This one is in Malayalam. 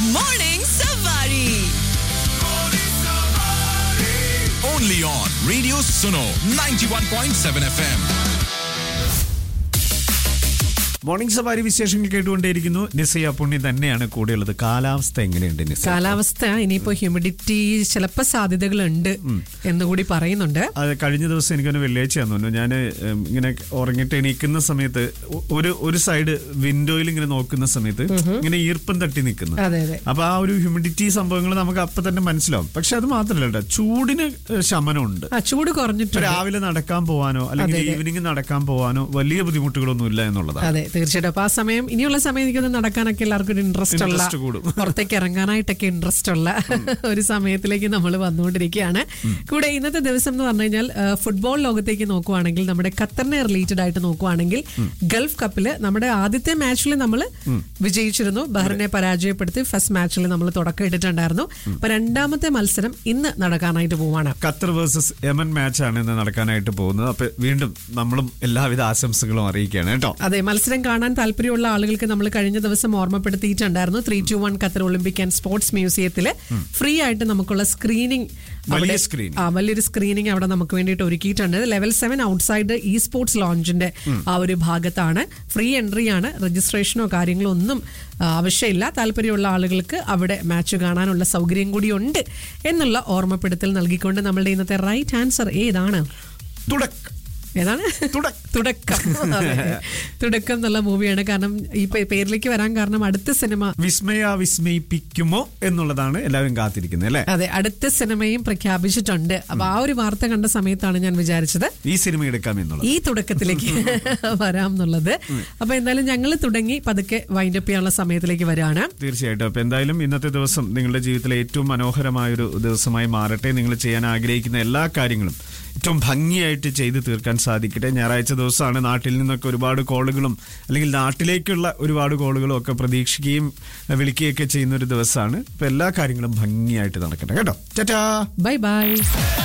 Morning Savari. Only on Radio Suno 91.7 FM. Morning സവാരി വിശേഷങ്ങൾ കേട്ടുകൊണ്ടേയിരിക്കുന്നു നിസയ പുണ്യ തന്നെയാണ് കൂടെയുള്ളത് കാലാവസ്ഥ എങ്ങനെയുണ്ട് നിസ കാലാവസ്ഥ ഇനിയിപ്പോ ഹ്യൂമിഡിറ്റി ചിലപ്പോ സാധ്യതകളുണ്ട് എന്നുകൂടി പറയുന്നുണ്ട് അത് കഴിഞ്ഞ ദിവസം എനിക്കൊന്ന് വെള്ളിയാഴ്ച തോന്നുന്നു ഞാൻ ഇങ്ങനെ ഉറങ്ങിട്ട് എണീക്കുന്ന സമയത്ത് ഒ- ഒരു ഒരു സൈഡ് വിൻഡോയിൽ ഇങ്ങനെ നോക്കുന്ന സമയത്ത് ഇങ്ങനെ ഈർപ്പം തട്ടി നിൽക്കുന്നു അതെ അതെ അപ്പൊ ആ ഒരു ഹ്യൂമിഡിറ്റി സംഭവങ്ങൾ നമുക്ക് അപ്പൊ തന്നെ മനസ്സിലാവും പക്ഷെ അത് മാത്രമല്ല കേട്ടോ ചൂടിന് ഏഹ്, ശമനമുണ്ട് ആ ചൂട് ഇപ്പൊ കുറഞ്ഞിട്ടുണ്ട് രാവിലെ നടക്കാൻ പോവാനോ അല്ലെങ്കിൽ അതെ, അതെ. ഈവനിങ് നടക്കാൻ പോവാനോ വലിയ ബുദ്ധിമുട്ടുകളൊന്നും ഇല്ല എന്നുള്ളതാണ് അതെ തീർച്ചയായിട്ടും അപ്പൊ ആ സമയം ഇനിയുള്ള സമയം എനിക്കൊന്ന് നടക്കാനൊക്കെ എല്ലാവർക്കും ഒരു ഇൻട്രസ്റ്റ് ഉള്ള Interest കൂടും. പുറത്തേക്ക് ഇറങ്ങാനായിട്ടൊക്കെ ഇൻട്രസ്റ്റ് ഉള്ള ഒരു സമയത്തിലേക്ക് നമ്മൾ വന്നുകൊണ്ടിരിക്കുകയാണ് കൂടെ ഇന്നത്തെ ദിവസം എന്ന് പറഞ്ഞു കഴിഞ്ഞാൽ ആ, ഫുട്ബോൾ ലോകത്തേക്ക് നോക്കുവാണെങ്കിൽ നമ്മുടെ ഖത്തറിനെ റിലേറ്റഡ് ആയിട്ട് നോക്കുവാണെങ്കിൽ ഗൾഫ് കപ്പില് നമ്മുടെ ആദ്യത്തെ മാച്ചിൽ നമ്മൾ വിജയിച്ചിരുന്നു ബഹ്റിനെ പരാജയപ്പെടുത്തി ഫസ്റ്റ് മാച്ചിൽ നമ്മൾ തുടക്കം ഇട്ടിട്ടുണ്ടായിരുന്നു അപ്പൊ രണ്ടാമത്തെ മത്സരം ഇന്ന് നടക്കാനായിട്ട് പോവാണ് ഖത്തർ വേഴ്സസ് യമൻ മാച്ചാണ് ഇന്ന് നടക്കാനായിട്ട് പോകുന്നത് അപ്പൊ വീണ്ടും നമ്മളും എല്ലാവിധ ആശംസകളും അറിയിക്കുകയാണ് കേട്ടോ അതെ മത്സരം കാണാൻ താല്പര്യമുള്ള ആളുകൾക്ക് നമ്മൾ കഴിഞ്ഞ ദിവസം ഓർമ്മപ്പെടുത്തിയിട്ടുണ്ടായിരുന്നു three two one Qatar Olympic and sports മ്യൂസിയത്തില് ഫ്രീ ആയിട്ട് നമുക്കുള്ള സ്ക്രീനിങ് വലിയ screening. ആ വലിയൊരു സ്ക്രീനിങ് അവിടെ നമുക്ക് വേണ്ടിയിട്ട് ഒരുക്കിയിട്ടുണ്ട് level seven outside esports ലോഞ്ചിന്റെ ആ ഒരു ഭാഗത്താണ് ഫ്രീ എൻട്രി ആണ് രജിസ്ട്രേഷനോ കാര്യങ്ങളോ ഒന്നും ആ, ആവശ്യമില്ല താല്പര്യമുള്ള ആളുകൾക്ക് അവിടെ മാച്ച് കാണാനുള്ള സൗകര്യം കൂടി ഉണ്ട് എന്നുള്ള ഓർമ്മപ്പെടുത്തൽ നൽകിക്കൊണ്ട് നമ്മളുടെ ഇന്നത്തെ റൈറ്റ് ആൻസർ ഏതാണ് തുടക്കം ഏതാണ് തുടക്കം. തുടക്കം അതെ. തുടക്കം എന്നുള്ള മൂവിയാണ് കാരണം ഈ പേ- പേരിലേക്ക് വരാൻ കാരണം അടുത്ത സിനിമ വിസ്മയ വിസ്മയിപ്പിക്കുമോ എന്നുള്ളതാണ് എല്ലാവരും കാത്തിരിക്കുന്നത് അല്ലേ അതെ അടുത്ത സിനിമയും പ്രഖ്യാപിച്ചിട്ടുണ്ട് അപ്പൊ ആ ഒരു വാർത്ത കണ്ട സമയത്താണ് ഞാൻ വിചാരിച്ചത് ഈ സിനിമ എടുക്കാം എന്നുള്ളത് ഈ തുടക്കത്തിലേക്ക് വരാം എന്നുള്ളത് അപ്പൊ എന്തായാലും ഞങ്ങൾ തുടങ്ങി പതുക്കെ വൈൻഡപ്പ് ചെയ്യാനുള്ള സമയത്തിലേക്ക് വരാണ് തീർച്ചയായിട്ടും അപ്പൊ എന്തായാലും ഇന്നത്തെ ദിവസം നിങ്ങളുടെ ജീവിതത്തിലെ ഏറ്റവും മനോഹരമായൊരു ദിവസമായി മാറട്ടെ നിങ്ങൾ ചെയ്യാൻ ആഗ്രഹിക്കുന്ന എല്ലാ കാര്യങ്ങളും ഏറ്റവും ഭംഗിയായിട്ട് ചെയ്തു തീർക്കാൻ സാധിക്കട്ടെ ഞായറാഴ്ച ദിവസമാണ് നാട്ടിൽ നിന്നൊക്കെ ഒരുപാട് കോളുകളും അല്ലെങ്കിൽ നാട്ടിലേക്കുള്ള ഒരുപാട് കോളുകളും ഒക്കെ പ്രതീക്ഷിക്കുകയും അഹ് വിളിക്കുകയൊക്കെ ചെയ്യുന്ന ഒരു ദിവസമാണ് അപ്പൊ എല്ലാ കാര്യങ്ങളും ഭംഗിയായിട്ട് നടക്കട്ടെ കേട്ടോ ടാറ്റാ ബൈ ബൈ